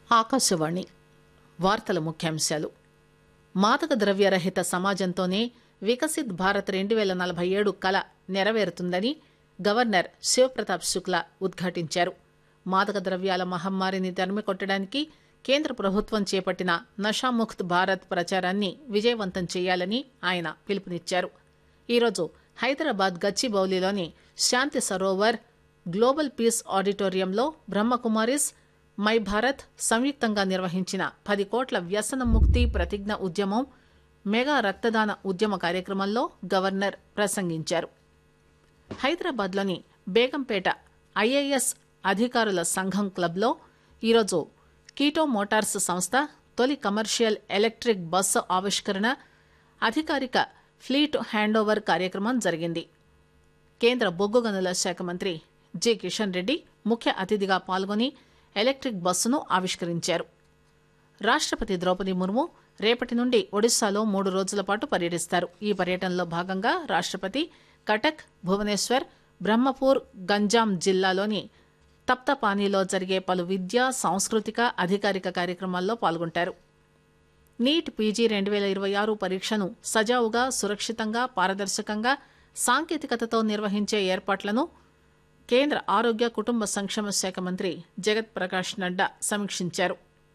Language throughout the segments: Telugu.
ఆకాశవాణి వార్తల ముఖ్యాంశాలు మాదక ద్రవ్యరహిత సమాజంతోనే వికసిత్ భారత్ రెండు పేల నలభై ఏడు కల నెరవేరుతుందని గవర్నర్ శివప్రతాప్ శుక్లా ఉద్ఘాటించారు మాదక ద్రవ్యాల మహమ్మారిని తరిమికొట్టడానికి కేంద్ర ప్రభుత్వం చేపట్టిన నషాముక్త్ భారత్ ప్రచారాన్ని విజయవంతం చేయాలని ఆయన పిలుపునిచ్చారు ఈరోజు హైదరాబాద్ గచ్చిబౌలిలోని శాంతి సరోవర్ గ్లోబల్ పీస్ ఆడిటోరియంలో బ్రహ్మకుమారిస్ మై భారత్ సంయుక్తంగా నిర్వహించిన పది కోట్ల వ్యసన ముక్తి ప్రతిజ్ఞ ఉద్యమం మెగా రక్తదాన ఉద్యమ కార్యక్రమంలో గవర్నర్ ప్రసంగించారు హైదరాబాద్లోని బేగంపేట ఐఏఎస్ అధికారుల సంఘం క్లబ్లో ఈరోజు కీటో మోటార్స్ సంస్థ తొలి కమర్షియల్ ఎలక్ట్రిక్ బస్సు ఆవిష్కరణ అధికారిక ఫ్లీట్ హ్యాండోవర్ కార్యక్రమం జరిగింది కేంద్ర బొగ్గు గనుల శాఖ మంత్రి జి కిషన్ రెడ్డి ముఖ్య అతిథిగా పాల్గొని ఎలక్ట్రిక్ బస్సును ఆవిష్కరించారు రాష్టపతి ద్రౌపది ముర్ము రేపటి నుండి ఒడిశాలో మూడు రోజుల పాటు పర్యటిస్తారు ఈ పర్యటనలో భాగంగా రాష్టపతి కటక్ భువనేశ్వర్ బ్రహ్మపూర్ గంజాం జిల్లాలోని తప్తపానీలో జరిగే పలు విద్యా సాంస్కృతిక అధికారిక కార్యక్రమాల్లో పాల్గొంటారు నీట్ పీజీ రెండు వేల ఇరవై ఆరు పరీక్షను సజావుగా సురక్షితంగా పారదర్శకంగా సాంకేతికతతో నిర్వహించే ఏర్పాట్లను కేంద్ర ఆరోగ్య కుటుంబ సంక్షేమ శాఖ మంత్రి జగత్ ప్రకాష్ నడ్డా సమీక్షించారు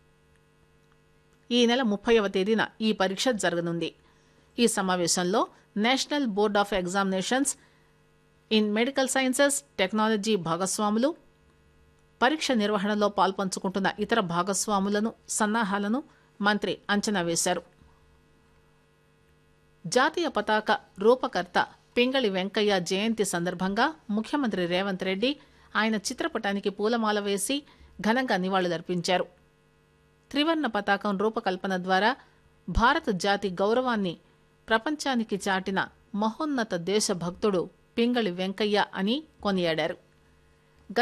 ఈ నెల ముప్పైవ తేదీన ఈ పరీక్ష జరగనుంది ఈ సమావేశంలో national board of examinations in medical sciences technology భాగస్వాములు పరీక్ష నిర్వహణలో పాల్పంచుకుంటున్న ఇతర భాగస్వాములను సన్నాహాలను మంత్రి అంచనా వేశారు జాతీయ పతాక రూపకర్త పింగళి వెంకయ్య జయంతి సందర్భంగా ముఖ్యమంత్రి రేవంత్ రెడ్డి ఆయన చిత్రపటానికి పూలమాల వేసి ఘనంగా నివాళులర్పించారు త్రివర్ణ పతాకం రూపకల్పన ద్వారా భారత జాతి గౌరవాన్ని ప్రపంచానికి చాటిన మహోన్నత దేశభక్తుడు పింగళి వెంకయ్య అని కొనియాడారు